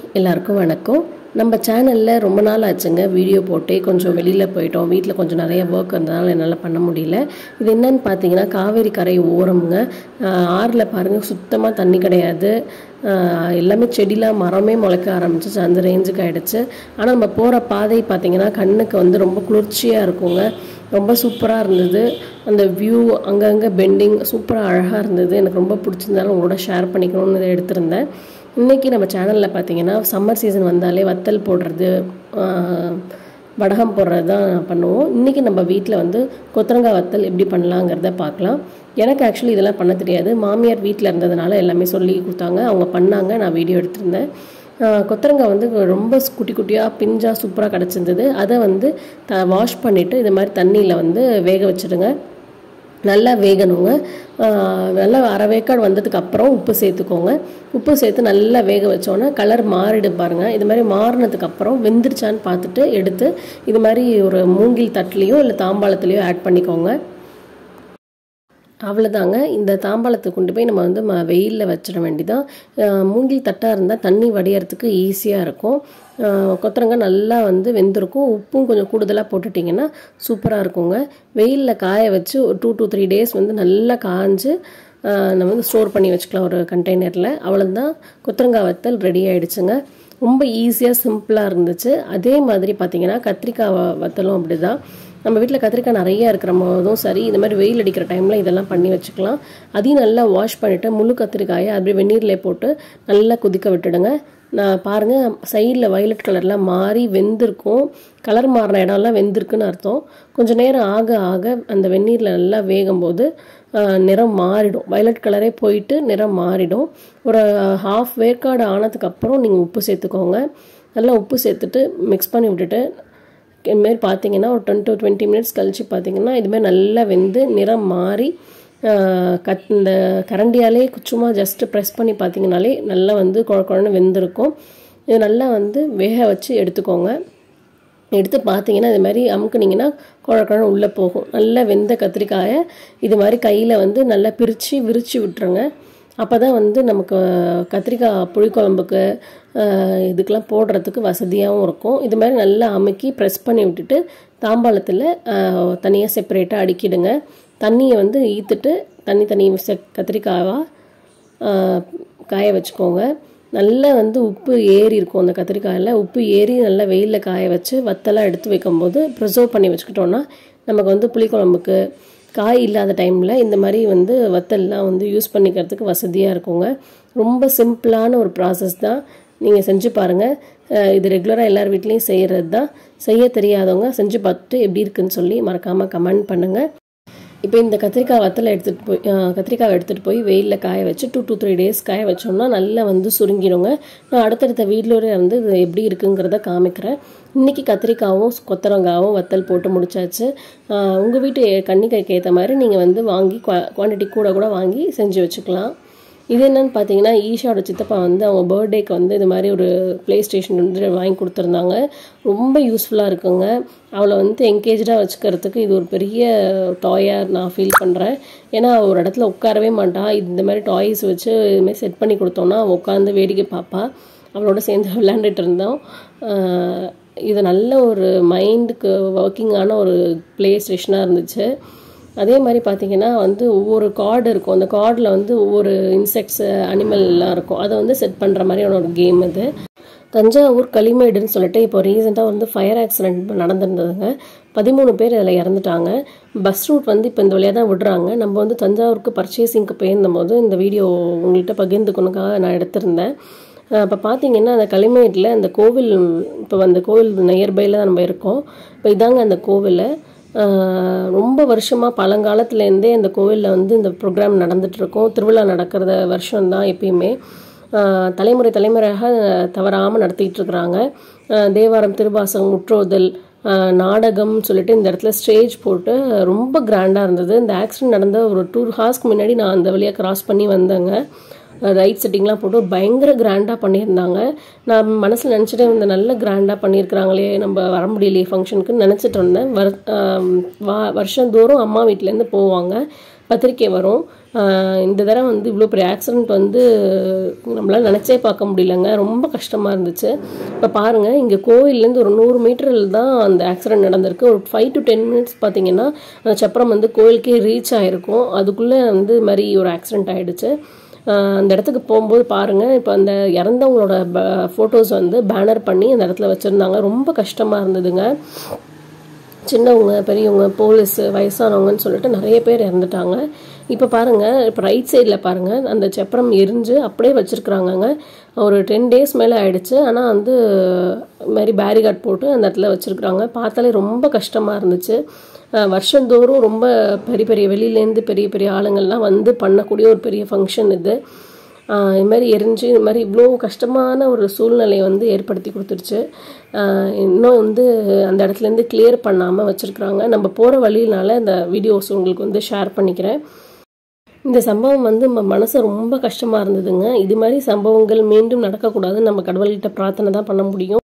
எல்லாருக்கும் வணக்கம் நம்ம சேனலில் ரொம்ப நாள் ஆச்சுங்க வீடியோ போட்டு கொஞ்சம் வெளியில் போயிட்டோம் வீட்டில் கொஞ்சம் நிறைய ஒர்க் இருந்ததால் என்னால் பண்ண முடியல இது என்னன்னு பார்த்தீங்கன்னா காவேரி கரை ஓரமுங்க ஆஹ் ஆறில் பாருங்கள் சுத்தமாக தண்ணி கிடையாது ஆஹ் எல்லாமே செடிலாம் மரமே முளைக்க ஆரம்பிச்சிச்சு அந்த ரேஞ்சுக்கு ஆயிடுச்சு ஆனால் நம்ம போகிற பாதை பார்த்தீங்கன்னா கண்ணுக்கு வந்து ரொம்ப குளிர்ச்சியாக இருக்குங்க ரொம்ப சூப்பராக இருந்தது அந்த வியூ அங்கங்கே பெண்டிங் சூப்பராக அழகாக இருந்தது எனக்கு ரொம்ப பிடிச்சிருந்தாலும் உங்களோட ஷேர் பண்ணிக்கணும்னு இதை எடுத்திருந்தேன் இன்றைக்கி நம்ம சேனலில் பார்த்தீங்கன்னா சம்மர் சீசன் வந்தாலே வத்தல் போடுறது ஆஹ், வடகம் போடுறது தான் பண்ணுவோம் இன்றைக்கி நம்ம வீட்டில் வந்து கொத்தரங்காய் வத்தல் எப்படி பண்ணலாங்கிறத பார்க்கலாம் எனக்கு ஆக்சுவலி இதெல்லாம் பண்ண தெரியாது மாமியார் வீட்டில் இருந்ததுனால எல்லாமே சொல்லி கொடுத்தாங்க அவங்க பண்ணாங்க நான் வீடியோ எடுத்திருந்தேன் ஆஹ், கொத்தரங்காய் வந்து ரொம்ப குட்டி குட்டியாக பிஞ்சாக சூப்பராக கிடச்சிருந்தது அதை வந்து த வாஷ் பண்ணிவிட்டு இது மாதிரி தண்ணியில் வந்து வேக வச்சுடுங்க நல்லா வேகணுங்க ஆஹ் நல்லா அரை வேக்காடு வந்ததுக்கு அப்புறம் உப்பு சேர்த்துக்கோங்க உப்பு சேர்த்து நல்லா வேக வச்சோன்னே கலர் மாறிடு பாருங்க இது மாதிரி மாறினதுக்கு அப்புறம் வெந்துருச்சான்னு பார்த்துட்டு எடுத்து இது மாதிரி ஒரு மூங்கில் தட்டுலேயோ இல்லை தாம்பாளத்துலேயோ ஆட் பண்ணிக்கோங்க அவ்வளோதாங்க இந்த தாம்பாளத்தை கொண்டு போய் நம்ம வந்து ம வெயிலில் வச்சிட வேண்டியதான் அஹ் மூங்கில் தட்டாக இருந்தால் தண்ணி வடியறதுக்கு ஈஸியாக இருக்கும் அஹ் கொத்தரங்காய் நல்லா வந்து வெந்திருக்கும் உப்பும் கொஞ்சம் கூடுதலாக போட்டுட்டிங்கன்னா சூப்பராக இருக்குங்க வெயிலில் காய வச்சு ஒரு டூ டூ த்ரீ டேஸ் வந்து நல்லா காஞ்சு அஹ் நம்ம வந்து ஸ்டோர் பண்ணி வச்சுக்கலாம் ஒரு கண்டெய்னரில் அவ்வளோதான் கொத்தரங்காய் வத்தல் ரெடி ஆயிடுச்சுங்க ரொம்ப ஈஸியாக சிம்பிளாக இருந்துச்சு அதே மாதிரி பார்த்தீங்கன்னா கத்திரிக்காய் வ- வத்தலும் அப்படி தான் நம்ம வீட்டில் கத்திரிக்காய் நிறைய இருக்கிற போதும் சரி இந்த மாதிரி வெயில் அடிக்கிற டைமில் இதெல்லாம் பண்ணி வச்சுக்கலாம் அதையும் நல்லா வாஷ் பண்ணிவிட்டு முழு கத்திரிக்காயை அப்படியே வெந்நீரில் போட்டு நல்லா கொதிக்க விட்டுடுங்க நான் பாருங்கள் சைடில் வயலட் கலர்லாம் மாறி வெந்திருக்கும் கலர் மாறின இடம்லாம் வெந்திருக்குன்னு அர்த்தம் கொஞ்சம் நேரம் ஆக ஆக அந்த வெந்நீரில் நல்லா வேகும்போது ஆஹ், நிறம் மாறிடும் வயலட் கலரே போயிட்டு நிறம் மாறிடும் ஒரு ஹாஃப் வேர்க்காடு ஆனதுக்கப்புறம் நீங்கள் உப்பு சேர்த்துக்கோங்க நல்லா உப்பு சேர்த்துட்டு மிக்ஸ் பண்ணி விட்டுட்டு இதுமாரி பார்த்தீங்கன்னா ஒரு டென் டு டுவெண்ட்டி மினிட்ஸ் கழிச்சு பார்த்தீங்கன்னா இதுமாரி நல்லா வெந்து நிறம் மாறி ஆஹ், கத் இந்த கரண்டியாலே சும்மா ஜஸ்ட்டு ப்ரெஸ் பண்ணி பார்த்தீங்கனாலே நல்லா வந்து குழ குழன்னு வெந்திருக்கும் இது நல்லா வந்து வேக வச்சு எடுத்துக்கோங்க எடுத்து பார்த்தீங்கன்னா இது மாதிரி அமுக்குனீங்கன்னா குழ குழன்னு உள்ளே போகும் நல்லா வெந்த கத்திரிக்காயை இது மாதிரி கையில் வந்து நல்லா பிரித்து விரித்து விட்டுருங்க அப்போ தான் வந்து நமக்கு கத்திரிக்காய் புளிக்குழம்புக்கு ஆஹ், இதுக்கெல்லாம் போடுறதுக்கு வசதியாகவும் இருக்கும் இது மாதிரி நல்லா அமுக்கி ப்ரெஸ் பண்ணி விட்டுட்டு தாம்பாளத்தில் தனியாக செப்பரேட்டாக அடுக்கிடுங்க தண்ணியை வந்து ஈத்துட்டு தண்ணி தண்ணி செ கத்திரிக்காவாக ஆஹ், காய வச்சுக்கோங்க நல்லா வந்து உப்பு ஏறி இருக்கும் அந்த கத்திரிக்காயில் உப்பு ஏறி நல்லா வெயிலில் காய வச்சு வத்தெல்லாம் எடுத்து வைக்கும்போது ப்ரிசர்வ் பண்ணி வச்சுக்கிட்டோன்னா நமக்கு வந்து புளிக்குழம்புக்கு காய் இல்லாத டைமில் இந்த மாதிரி வந்து வத்தல்லாம் வந்து யூஸ் பண்ணிக்கிறதுக்கு வசதியாக இருக்குங்க ரொம்ப சிம்பிளான ஒரு ப்ராசஸ் தான் நீங்கள் செஞ்சு பாருங்கள் அஹ் இது ரெகுலராக எல்லார் வீட்லேயும் செய்கிறது தான் செய்ய தெரியாதவங்க செஞ்சு பார்த்துட்டு எப்படி இருக்குன்னு சொல்லி மறக்காமல் கமெண்ட் பண்ணுங்கள் இப்போ இந்த கத்திரிக்காய் வத்தலை எடுத்துகிட்டு போய் அஹ், கத்திரிக்காவை எடுத்துகிட்டு போய் வெயிலில் காய வச்சு டூ டூ த்ரீ டேஸ் காய வச்சோம்னா நல்லா வந்து சுருங்கிடுங்க நான் அடுத்தடுத்த வீடியோவில் வந்து இது எப்படி இருக்குங்கிறத காமிக்கிறேன் இன்றைக்கி கத்திரிக்காவும் கொத்தரங்காவும் வத்தல் போட்டு முடிச்சாச்சு உங்கள் வீட்டு கன்னிக்காய்க்கு ஏற்ற மாதிரி நீங்கள் வந்து வாங்கி குவான்டிட்டி கூட கூட வாங்கி செஞ்சு வச்சுக்கலாம் இது என்னன்னு பார்த்தீங்கன்னா ஈஷாவோட சித்தப்பா வந்து அவங்க பர்த்டேக்கு வந்து இது மாதிரி ஒரு ப்ளே ஸ்டேஷன் வந்து வாங்கி கொடுத்துருந்தாங்க ரொம்ப யூஸ்ஃபுல்லாக இருக்குங்க அவளை வந்து என்கேஜாக வச்சுக்கிறதுக்கு இது ஒரு பெரிய டாயாக நான் ஃபீல் பண்ணுறேன் ஏன்னா அவ ஒரு இடத்துல உட்காரவே மாட்டா இந்த மாதிரி டாய்ஸ் வச்சு இது மாதிரி செட் பண்ணி கொடுத்தோன்னா அவள் உட்காந்து வேடிக்கை பார்ப்பா அவளோட சேர்ந்து விளையாண்டுட்டு இருந்தோம் ஆஹ் இது நல்ல ஒரு மைண்டுக்கு ஒர்க்கிங்கான ஒரு ப்ளே ஸ்டேஷனாக இருந்துச்சு அதே மாதிரி பார்த்தீங்கன்னா வந்து ஒவ்வொரு கார்டு இருக்கும் அந்த கார்டில் வந்து ஒவ்வொரு இன்செக்ட்ஸ் அனிமல்லாம் இருக்கும் அதை வந்து செட் பண்ணுற மாதிரியான ஒரு கேம் இது தஞ்சாவூர் களிமேடுன்னு சொல்லிட்டு இப்போ ரீசெண்டாக வந்து ஃபயர் ஆக்சிடென்ட் நடந்திருந்ததுங்க பதிமூணு பேர் அதில் இறந்துட்டாங்க பஸ் ரூட் வந்து இப்போ இந்த வழியாக தான் விடுறாங்க நம்ம வந்து தஞ்சாவூருக்கு பர்ச்சேசிங்க்கு போயிருந்தபோது இந்த வீடியோ உங்கள்கிட்ட பகிர்ந்துக்கணுக்காக நான் எடுத்திருந்தேன் இப்போ பார்த்தீங்கன்னா அந்த களிமேட்டில் அந்த கோவில் இப்போ அந்த கோவில் நியர்பையில் தான் நம்ம இருக்கோம் இப்போ இதாங்க அந்த கோவில் ஆஹ் ரொம்ப வருஷமாக பழங்காலத்துலேருந்தே அந்த கோவிலில் வந்து இந்த ப்ரோக்ராம் நடந்துகிட்ருக்கோம் திருவிழா நடக்கிறத வருஷம்தான் எப்பயுமே ஆஹ் தலைமுறை தலைமுறையாக தவறாமல் நடத்திட்டு இருக்கிறாங்க ஆஹ் தேவாரம் திருவாசகம் முற்றோதல் ஆஹ் நாடகம் சொல்லிட்டு இந்த இடத்துல ஸ்டேஜ் போட்டு ரொம்ப கிராண்டாக இருந்தது இந்த ஆக்சிடென்ட் நடந்த ஒரு டூ ஹார்ஸ்க்கு முன்னாடி நான் அந்த வழியாக கிராஸ் பண்ணி வந்தேங்க ரைட் செட்டிங்லாம் போட்டு பயங்கர கிராண்டாக பண்ணியிருந்தாங்க நான் மனசில் நினச்சிட்டே இருந்தேன் நல்ல கிராண்டாக பண்ணியிருக்கிறாங்களே நம்ம வர முடியலையே ஃபங்க்ஷனுக்குன்னு நினச்சிட்டு இருந்தேன் வர் ஆம், வா வருஷந்தோறும் அம்மா வீட்டிலேருந்து போவாங்க பத்திரிக்கை வரும் ஆஹ் இந்த தடவை வந்து இவ்வளோ பெரிய ஆக்சிடெண்ட் வந்து நம்மளால் நினச்சே பார்க்க முடியலங்க ரொம்ப கஷ்டமாக இருந்துச்சு இப்போ பாருங்கள் இங்கே கோயிலேருந்து ஒரு நூறு மீட்டரில் தான் அந்த ஆக்சிடெண்ட் நடந்திருக்கு ஒரு ஃபைவ் டு டென் மினிட்ஸ் பார்த்தீங்கன்னா அந்த சப்பரம் வந்து கோயிலுக்கே ரீச் ஆகிருக்கும் அதுக்குள்ளே வந்து இது மாதிரி ஒரு ஆக்சிடெண்ட் ஆகிடுச்சு அந்த இடத்துக்கு போகும்போது பாருங்கள் இப்போ அந்த இறந்தவங்களோட ஃபோட்டோஸ் வந்து பேனர் பண்ணி அந்த இடத்துல வச்சுருந்தாங்க ரொம்ப கஷ்டமாக இருந்ததுங்க சின்னவங்க பெரியவங்க போலீஸு வயசானவங்கன்னு சொல்லிட்டு நிறைய பேர் இறந்துட்டாங்க இப்போ பாருங்கள் இப்போ ரைட் சைடில் பாருங்கள் அந்த சப்பரம் எரிஞ்சு அப்படியே வச்சுருக்குறாங்கங்க ஒரு டென் டேஸ் மேலே ஆயிடுச்சு ஆனால் வந்து இது மாதிரி பேரிகார்ட் போட்டு அந்த இடத்துல வச்சுருக்குறாங்க பார்த்தாலே ரொம்ப கஷ்டமாக இருந்துச்சு அஹ் வருஷந்தோறும் ரொம்ப பெரிய பெரிய வெளியிலேருந்து பெரிய பெரிய ஆளுங்கள்லாம் வந்து பண்ணக்கூடிய ஒரு பெரிய ஃபங்க்ஷன் இது ஆஹ் இது மாதிரி எரிஞ்சு இது மாதிரி இவ்வளோ கஷ்டமான ஒரு சூழ்நிலையை வந்து ஏற்படுத்தி கொடுத்துருச்சு ஆஹ் இன்னும் வந்து அந்த இடத்துலேருந்து கிளியர் பண்ணாமல் வச்சுருக்குறாங்க நம்ம போகிற வழியினால இந்த வீடியோஸ் உங்களுக்கு வந்து ஷேர் பண்ணிக்கிறேன் இந்த சம்பவம் வந்து நம்ம மனசு ரொம்ப கஷ்டமாக இருந்ததுங்க இது மாதிரி சம்பவங்கள் மீண்டும் நடக்கக்கூடாதுன்னு நம்ம கடவுள்கிட்ட பிரார்த்தனை தான் பண்ண முடியும்